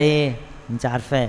ايه انت عارفاه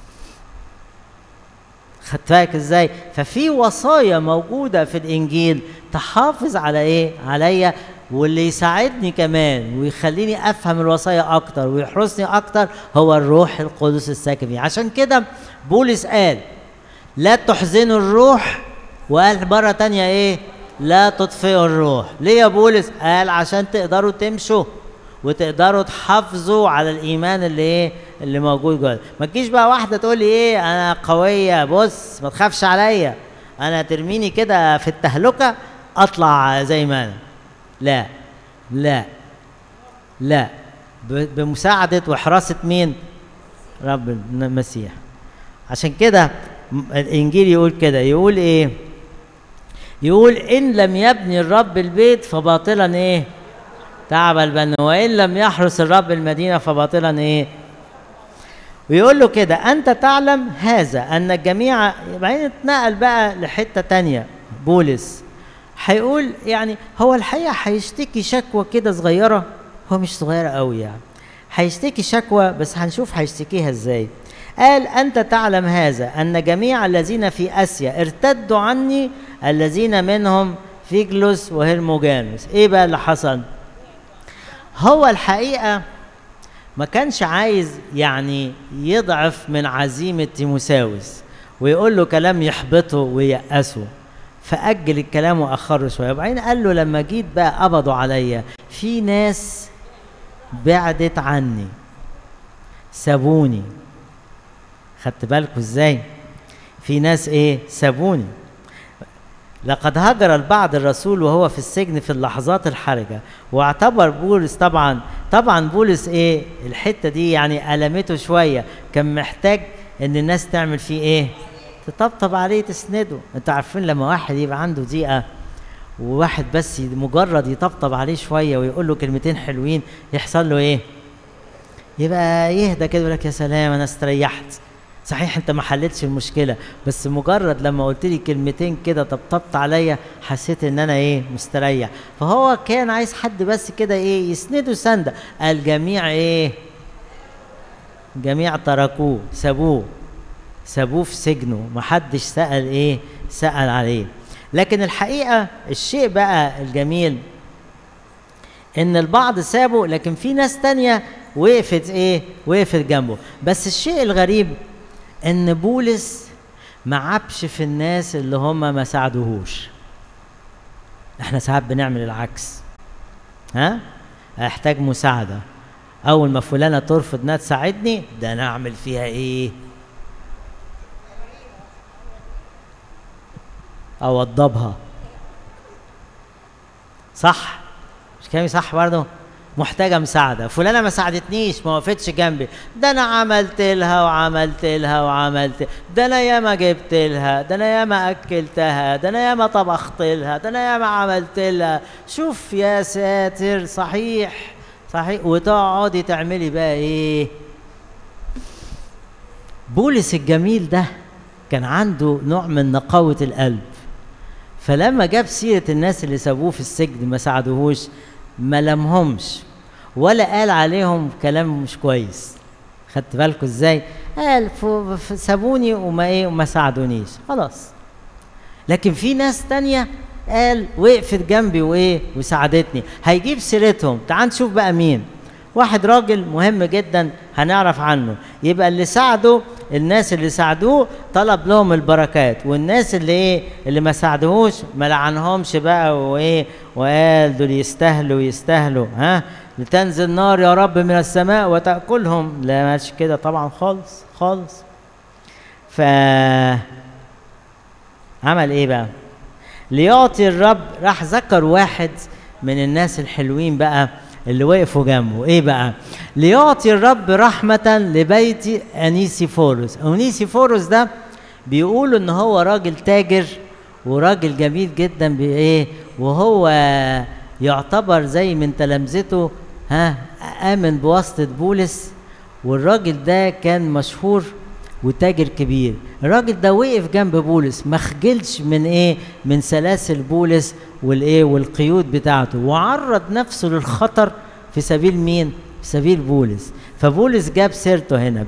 خدت بالك ازاي ففي وصايا موجوده في الانجيل تحافظ على ايه عليا واللي يساعدني كمان ويخليني افهم الوصايا اكتر ويحرسني اكتر هو الروح القدس الساكن فيه عشان كده بولس قال لا تحزنوا الروح وقال مره تانية ايه لا تطفئوا الروح ليه يا بولس قال عشان تقدروا تمشوا وتقدروا تحافظوا على الايمان اللي ايه اللي موجود جوه ما تجيش بقى واحده تقول لي ايه انا قويه بص ما تخافش عليا انا ترميني كده في التهلكه اطلع زي ما انا لا لا لا ب- بمساعده وحراسه مين رب المسيح عشان كده م- الانجيل يقول كده يقول ايه يقول ان لم يبني الرب البيت فباطلا ايه تعب البن وان لم يحرس الرب المدينه فباطلا ايه ويقول له كده انت تعلم هذا ان الجميع بعدين اتنقل بقى لحته تانية بولس هيقول يعني هو الحقيقه هيشتكي شكوى كده صغيره هو مش صغيره قوي يعني هيشتكي شكوى بس هنشوف هيشتكيها ازاي قال انت تعلم هذا ان جميع الذين في اسيا ارتدوا عني الذين منهم فيجلوس وهرموجانوس ايه بقى اللي حصل هو الحقيقه ما كانش عايز يعني يضعف من عزيمة تيموساوس ويقول له كلام يحبطه ويأسه فأجل الكلام وأخره شوية وبعدين قال له لما جيت بقى قبضوا عليا في ناس بعدت عني سابوني خدت بالكوا ازاي في ناس ايه سابوني لقد هجر البعض الرسول وهو في السجن في اللحظات الحرجه واعتبر بولس طبعا طبعا بولس ايه الحته دي يعني المته شويه كان محتاج ان الناس تعمل فيه ايه تطبطب عليه تسنده انتوا عارفين لما واحد يبقى عنده ضيقه وواحد بس مجرد يطبطب عليه شويه ويقول له كلمتين حلوين يحصل له ايه يبقى يهدى كده يقول لك يا سلام انا استريحت صحيح انت ما حلتش المشكله بس مجرد لما قلت لي كلمتين كده طبطبت عليا حسيت ان انا ايه مستريح فهو كان عايز حد بس كده ايه يسنده سنده الجميع ايه جميع تركوه سابوه سابوه في سجنه محدش سأل ايه سأل عليه لكن الحقيقة الشيء بقى الجميل ان البعض سابه لكن في ناس تانية وقفت ايه وقفت جنبه بس الشيء الغريب ان بولس ما عبش في الناس اللي هم ما ساعدوهوش احنا ساعات بنعمل العكس ها احتاج مساعده اول ما فلانه ترفض انها تساعدني ده انا اعمل فيها ايه اوضبها صح مش كلامي صح برضه محتاجه مساعده فلانه ما ساعدتنيش ما وقفتش جنبي ده انا عملت لها وعملت لها وعملت ده انا ياما جبت لها ده انا ياما اكلتها ده انا ياما طبخت لها ده انا ياما عملت لها شوف يا ساتر صحيح صحيح وتقعدي تعملي بقى ايه بولس الجميل ده كان عنده نوع من نقاوة القلب فلما جاب سيرة الناس اللي سابوه في السجن ما ساعدوهوش ما لمهمش ولا قال عليهم كلام مش كويس خدت بالكم ازاي قال سابوني وما ايه وما ساعدونيش خلاص لكن في ناس تانية قال وقفت جنبي وايه وساعدتني هيجيب سيرتهم تعال نشوف بقى مين واحد راجل مهم جدا هنعرف عنه يبقى اللي ساعده الناس اللي ساعدوه طلب لهم البركات والناس اللي ايه اللي ما ساعدوهوش ما لعنهمش بقى وايه وقال دول يستاهلوا يستاهلوا ها لتنزل نار يا رب من السماء وتاكلهم لا ماشي كده طبعا خالص خالص ف عمل ايه بقى ليعطي الرب راح ذكر واحد من الناس الحلوين بقى اللي وقفوا جنبه ايه بقى ليعطي الرب رحمة لبيت انيسيفوروس انيسيفوروس ده بيقولوا ان هو راجل تاجر وراجل جميل جدا بايه وهو يعتبر زي من تلامذته ها امن بواسطة بولس والراجل ده كان مشهور وتاجر كبير الراجل ده وقف جنب بولس ما خجلش من ايه من سلاسل بولس والايه والقيود بتاعته وعرض نفسه للخطر في سبيل مين في سبيل بولس فبولس جاب سيرته هنا